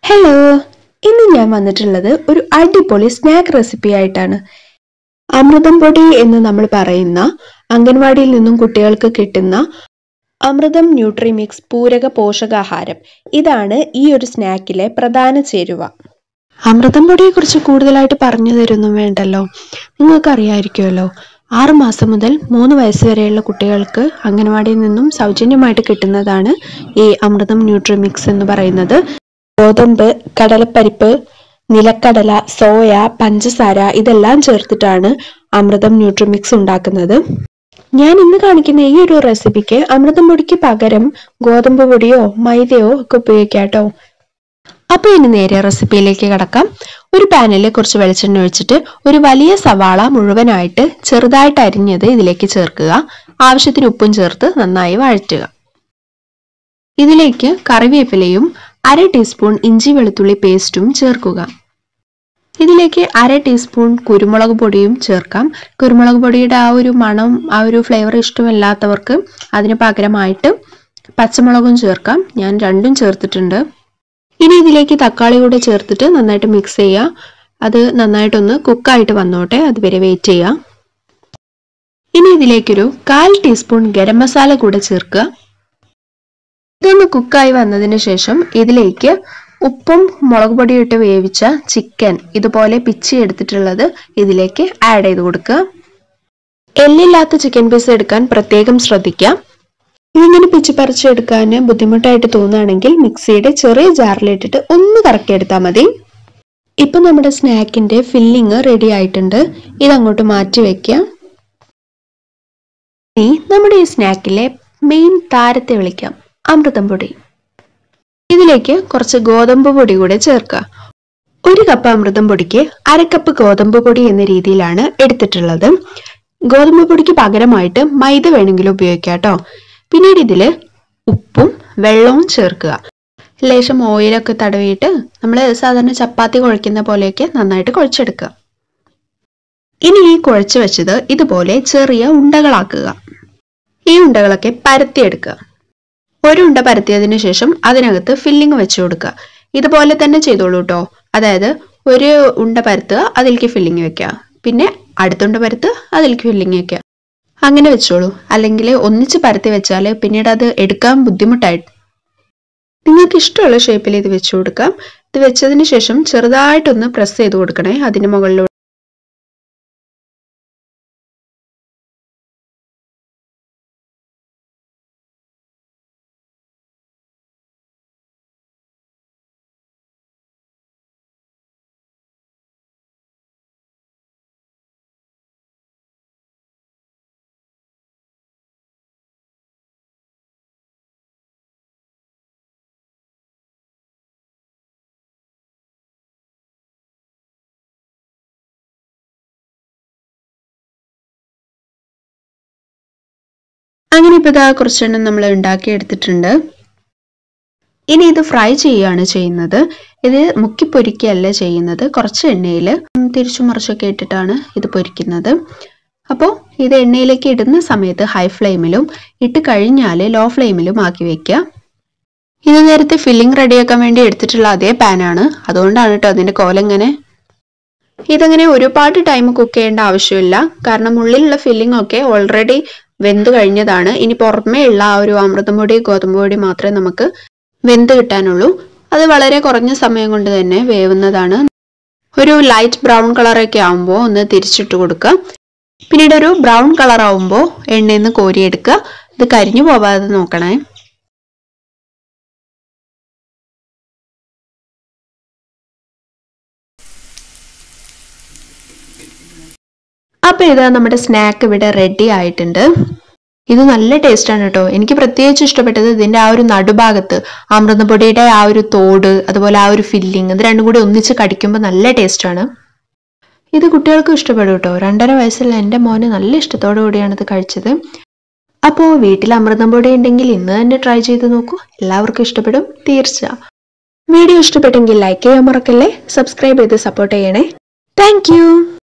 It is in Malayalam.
ഹലോ ഇന്ന് ഞാൻ വന്നിട്ടുള്ളത് ഒരു അടിപൊളി സ്നാക്ക് റെസിപ്പി ആയിട്ടാണ് അമൃതം പൊടി എന്ന് നമ്മൾ പറയുന്ന അംഗൻവാടിയിൽ നിന്നും കുട്ടികൾക്ക് കിട്ടുന്ന അമൃതം ന്യൂട്രി മിക്സ് പൂരക പോഷകാഹാരം ഇതാണ് ഈ ഒരു സ്നാക്കിലെ പ്രധാന ചേരുവ അമൃതം പൊടിയെ കുറിച്ച് കൂടുതലായിട്ട് പറഞ്ഞു തരുന്നു വേണ്ടല്ലോ നിങ്ങൾക്ക് അറിയാമായിരിക്കുമല്ലോ ആറ് മാസം മുതൽ മൂന്ന് വയസ്സ് വരെയുള്ള കുട്ടികൾക്ക് അംഗൻവാടിയിൽ നിന്നും സൗജന്യമായിട്ട് കിട്ടുന്നതാണ് ഈ അമൃതം ന്യൂട്രി മിക്സ് എന്ന് പറയുന്നത് ഗോതമ്പ് കടലപ്പരിപ്പ് നിലക്കടല സോയ പഞ്ചസാര ഇതെല്ലാം ചേർത്തിട്ടാണ് അമൃതം ന്യൂട്രിമിക്സ് ഉണ്ടാക്കുന്നത് ഞാൻ ഇന്ന് കാണിക്കുന്ന ഈ ഒരു റെസിപ്പിക്ക് അമൃതം പൊടിക്ക് പകരം ഗോതമ്പ് പൊടിയോ മൈദയോ ഒക്കെ ഉപയോഗിക്കാം കേട്ടോ അപ്പൊ ഇനി നേരെ റെസിപ്പിയിലേക്ക് കടക്കാം ഒരു പാനിൽ കുറച്ച് വെളിച്ചെണ്ണ ഒഴിച്ചിട്ട് ഒരു വലിയ സവാള മുഴുവനായിട്ട് ചെറുതായിട്ട് അരിഞ്ഞത് ഇതിലേക്ക് ചേർക്കുക ആവശ്യത്തിന് ഉപ്പും ചേർത്ത് നന്നായി വഴറ്റുക ഇതിലേക്ക് കറിവേപ്പിലയും അര ടീസ്പൂൺ ഇഞ്ചി വെളുത്തുള്ളി പേസ്റ്റും ചേർക്കുക ഇതിലേക്ക് അര ടീസ്പൂൺ കുരുമുളക് പൊടിയും ചേർക്കാം കുരുമുളക് പൊടിയുടെ ആ ഒരു മണം ആ ഒരു ഫ്ലേവർ ഇഷ്ടമല്ലാത്തവർക്ക് അതിന് പകരമായിട്ട് പച്ചമുളകും ചേർക്കാം ഞാൻ രണ്ടും ചേർത്തിട്ടുണ്ട് ഇനി ഇതിലേക്ക് തക്കാളി കൂടെ ചേർത്തിട്ട് നന്നായിട്ട് മിക്സ് ചെയ്യുക അത് നന്നായിട്ടൊന്ന് കുക്കായിട്ട് വന്നോട്ടെ അതുവരെ വെയിറ്റ് ചെയ്യുക ഇനി ഇതിലേക്കൊരു കാൽ ടീസ്പൂൺ ഗരം മസാല കൂടെ ചേർക്കുക ഇതൊന്ന് കുക്കായി വന്നതിന് ശേഷം ഇതിലേക്ക് ഉപ്പും മുളക് പൊടിയും ഇട്ട് വേവിച്ച ചിക്കൻ ഇതുപോലെ പിച്ചി എടുത്തിട്ടുള്ളത് ഇതിലേക്ക് ആഡ് ചെയ്ത് കൊടുക്കുക എല്ലില്ലാത്ത ചിക്കൻ പീസ് എടുക്കാൻ പ്രത്യേകം ശ്രദ്ധിക്കാം ഇതിങ്ങനെ പിച്ചി പറിച്ചെടുക്കാൻ ബുദ്ധിമുട്ടായിട്ട് തോന്നുകയാണെങ്കിൽ മിക്സിയുടെ ചെറിയ ജാറിലിട്ടിട്ട് ഒന്ന് കറക്കി എടുത്താൽ മതി ഇപ്പൊ നമ്മുടെ സ്നാക്കിന്റെ ഫില്ലിങ് റെഡി ആയിട്ടുണ്ട് ഇതങ്ങോട്ട് മാറ്റി വെക്കാം ഇനി നമ്മുടെ ഈ സ്നാക്കിലെ മെയിൻ താരത്തെ വിളിക്കാം അമൃതം പൊടി ഇതിലേക്ക് കുറച്ച് ഗോതമ്പ് പൊടി കൂടെ ചേർക്കുക ഒരു കപ്പ് അമൃതം പൊടിക്ക് അര കപ്പ് ഗോതമ്പ് പൊടി എന്ന രീതിയിലാണ് എടുത്തിട്ടുള്ളത് ഗോതമ്പ് പൊടിക്ക് പകരമായിട്ട് മൈദ വേണമെങ്കിലും ഉപയോഗിക്കാം കേട്ടോ പിന്നീട് ഇതിൽ ഉപ്പും വെള്ളവും ചേർക്കുക ലേശം ഓയിലൊക്കെ തടവിയിട്ട് നമ്മൾ സാധാരണ ചപ്പാത്തി കുഴയ്ക്കുന്ന പോലെയൊക്കെ നന്നായിട്ട് കുഴച്ചെടുക്കുക ഇനി ഈ കുഴച്ച് വെച്ചത് ഇതുപോലെ ചെറിയ ഉണ്ടകളാക്കുക ഈ ഉണ്ടകളൊക്കെ പരത്തിയെടുക്കുക ഒരു ഉണ്ട പരത്തിയതിന് ശേഷം അതിനകത്ത് ഫില്ലിംഗ് വെച്ച് കൊടുക്കുക ഇതുപോലെ തന്നെ ചെയ്തോളൂ കേട്ടോ അതായത് ഒരു ഉണ്ട പരത്തുക അതിലേക്ക് ഫില്ലിംഗ് വെക്കുക പിന്നെ അടുത്തുണ്ട പരത്തുക അതിലേക്ക് ഫില്ലിംഗ് വെക്കുക അങ്ങനെ വെച്ചോളൂ അല്ലെങ്കിൽ ഒന്നിച്ച് പരത്തി വെച്ചാൽ പിന്നീട് അത് എടുക്കാൻ ബുദ്ധിമുട്ടായിട്ട് നിങ്ങൾക്ക് ഇഷ്ടമുള്ള ഷേപ്പിൽ ഇത് വെച്ചു കൊടുക്കാം ഇത് വെച്ചതിന് ശേഷം ചെറുതായിട്ടൊന്ന് പ്രസ് ചെയ്ത് കൊടുക്കണേ അതിന് മുകളിലൂടെ അങ്ങനെ ഇപ്പോൾ ഇതാ കുറച്ചെണ്ണം നമ്മൾ ഉണ്ടാക്കി എടുത്തിട്ടുണ്ട് ഇനി ഇത് ഫ്രൈ ചെയ്യുകയാണ് ചെയ്യുന്നത് ഇത് മുക്കി പൊരിക്കുകയല്ല ചെയ്യുന്നത് കുറച്ച് എണ്ണയിൽ തിരിച്ചു മറിച്ചൊക്കെ ഇട്ടിട്ടാണ് ഇത് പൊരിക്കുന്നത് അപ്പോൾ ഇത് എണ്ണയിലേക്ക് ഇടുന്ന സമയത്ത് ഹൈ ഫ്ലെയിമിലും ഇട്ട് കഴിഞ്ഞാൽ ലോ ഫ്ലെയിമിലും ആക്കി വെക്കുക ഇത് നേരത്തെ ഫില്ലിംഗ് റെഡിയാക്കാൻ വേണ്ടി എടുത്തിട്ടുള്ള അതേ പാനാണ് അതുകൊണ്ടാണ് കേട്ടോ അതിൻ്റെ കോലങ്ങനെ ഇതങ്ങനെ ഒരുപാട് ടൈം കുക്ക് ചെയ്യേണ്ട ആവശ്യമില്ല കാരണം ഉള്ളിലുള്ള ഫില്ലിംഗ് ഒക്കെ ഓൾറെഡി വെന്ത് കഴിഞ്ഞതാണ് ഇനി പുറമേ ഉള്ള ആ ഒരു അമൃതം പൊടി ഗോതമ്പ് പൊടി മാത്രമേ നമുക്ക് വെന്ത് കിട്ടാനുള്ളൂ അത് വളരെ കുറഞ്ഞ സമയം കൊണ്ട് തന്നെ വേവുന്നതാണ് ഒരു ലൈറ്റ് ബ്രൗൺ കളറൊക്കെ ആകുമ്പോൾ ഒന്ന് തിരിച്ചിട്ട് കൊടുക്കുക പിന്നീട് ഒരു ബ്രൗൺ കളർ ആവുമ്പോൾ എണ്ണയിൽ നിന്ന് കോരിയെടുക്കുക ഇത് കരിഞ്ഞു പോവാതെ നോക്കണേ അപ്പൊ ഇതാ നമ്മുടെ സ്നാക്ക് ഇവിടെ റെഡി ആയിട്ടുണ്ട് ഇത് നല്ല ടേസ്റ്റ് ആണ് കേട്ടോ എനിക്ക് പ്രത്യേകിച്ച് ഇഷ്ടപ്പെട്ടത് ഇതിന്റെ ആ ഒരു നടുഭാഗത്ത് അമൃതപ്പൊടിയുടെ ആ ഒരു തോട് അതുപോലെ ആ ഒരു ഫില്ലിങ് ഇത് രണ്ടും കൂടി ഒന്നിച്ച് കടിക്കുമ്പോൾ നല്ല ടേസ്റ്റ് ആണ് ഇത് കുട്ടികൾക്കും ഇഷ്ടപ്പെടും കേട്ടോ രണ്ടര വയസ്സുള്ള എൻ്റെ മോന് നല്ല ഇഷ്ടത്തോടു കൂടിയാണ് ഇത് കഴിച്ചത് അപ്പോൾ വീട്ടിൽ അമൃതം പൊടി ഉണ്ടെങ്കിൽ ഇന്ന് തന്നെ ട്രൈ ചെയ്ത് നോക്കൂ എല്ലാവർക്കും ഇഷ്ടപ്പെടും തീർച്ച വീഡിയോ ഇഷ്ടപ്പെട്ടെങ്കിൽ ലൈക്ക് ചെയ്യാൻ മറക്കല്ലേ സബ്സ്ക്രൈബ് ചെയ്ത് സപ്പോർട്ട് ചെയ്യണേ താങ്ക്